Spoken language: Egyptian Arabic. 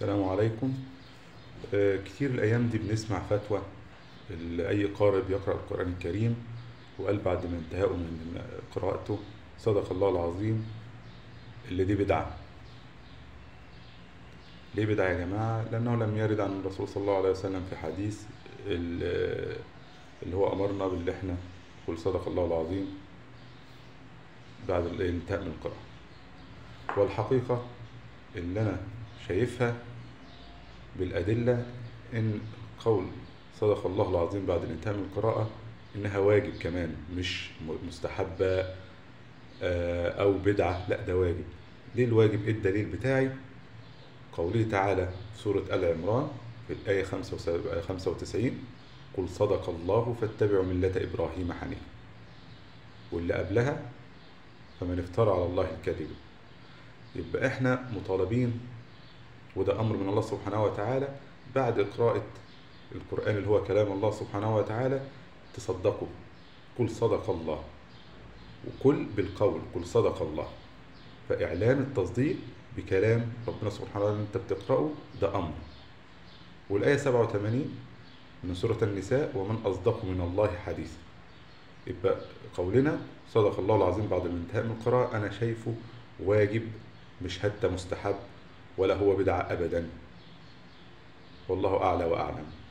السلام عليكم آه، كتير الأيام دي بنسمع فتوى ال- أي قارئ بيقرأ القرآن الكريم وقال بعد ما انتهائه من قراءته صدق الله العظيم اللي دي بدعة ليه بدعة يا جماعة؟ لأنه لم يرد عن الرسول صلى الله عليه وسلم في حديث ال- اللي هو أمرنا باللي احنا قل صدق الله العظيم بعد الانتهاء من القراءة والحقيقة اللي أنا شايفها بالأدلة إن قول صدق الله العظيم بعد الانتهاء من القراءة إنها واجب كمان مش م- مستحبة آه، أو بدعة لا ده واجب ليه الواجب؟ إيه الدليل بتاعي؟ قوله تعالى في سورة آل عمران في الآية 95 قل صدق الله فاتبعوا ملة إبراهيم حنيفا واللي قبلها فمن افترى على الله الكذب يبقى احنا مطالبين وده امر من الله سبحانه وتعالى بعد قراءة القرآن اللي هو كلام الله سبحانه وتعالى تصدقوا قل صدق الله وقل بالقول قل صدق الله فإعلان التصديق بكلام ربنا سبحانه وتعالى اللي انت بتقرأه ده أمر والآية 87 من سورة النساء ومن أصدق من الله حديثا يبقى قولنا صدق الله العظيم بعد الانتهاء من القراءة أنا شايفه واجب مش حتى مستحب ولا هو بدعة أبدا والله أعلى وأعلم